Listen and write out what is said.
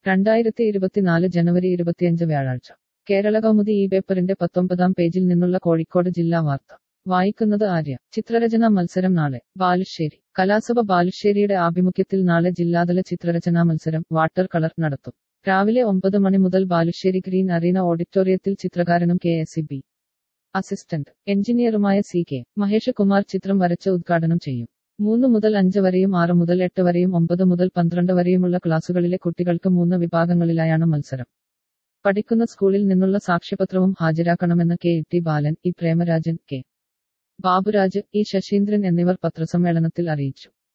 രണ്ടായിരത്തി ഇരുപത്തിനാല് ജനുവരി ഇരുപത്തിയഞ്ച് വ്യാഴാഴ്ച കേരള കൗമുദി ഈ പേപ്പറിന്റെ പത്തൊമ്പതാം പേജിൽ നിന്നുള്ള കോഴിക്കോട് ജില്ലാ വാർത്ത വായിക്കുന്നത് ആര്യ ചിത്രരചനാ മത്സരം നാളെ ബാലുശ്ശേരി കലാസഭ ബാലുശ്ശേരിയുടെ ആഭിമുഖ്യത്തിൽ നാളെ ജില്ലാതല ചിത്രരചനാ മത്സരം വാട്ടർ കളർ നടത്തും രാവിലെ ഒമ്പത് മണി മുതൽ ബാലുശ്ശേരി ഗ്രീൻ അറീന ഓഡിറ്റോറിയത്തിൽ ചിത്രകാരനും കെ എസ് ബി അസിസ്റ്റന്റ് എഞ്ചിനീയറുമായ സി കെ മഹേഷ് കുമാർ ചിത്രം വരച്ച് ഉദ്ഘാടനം ചെയ്യും മൂന്ന് മുതൽ അഞ്ച് വരെയും ആറ് മുതൽ എട്ട് വരെയും ഒമ്പത് മുതൽ പന്ത്രണ്ട് വരെയുമുള്ള ക്ലാസുകളിലെ കുട്ടികൾക്ക് മൂന്ന് വിഭാഗങ്ങളിലായാണ് മത്സരം പഠിക്കുന്ന സ്കൂളിൽ നിന്നുള്ള സാക്ഷ്യപത്രവും ഹാജരാക്കണമെന്ന് K T Balan E Premarajan K Baburaj E Sasheendran എന്നിവർ പത്രസമ്മേളനത്തിൽ അറിയിച്ചു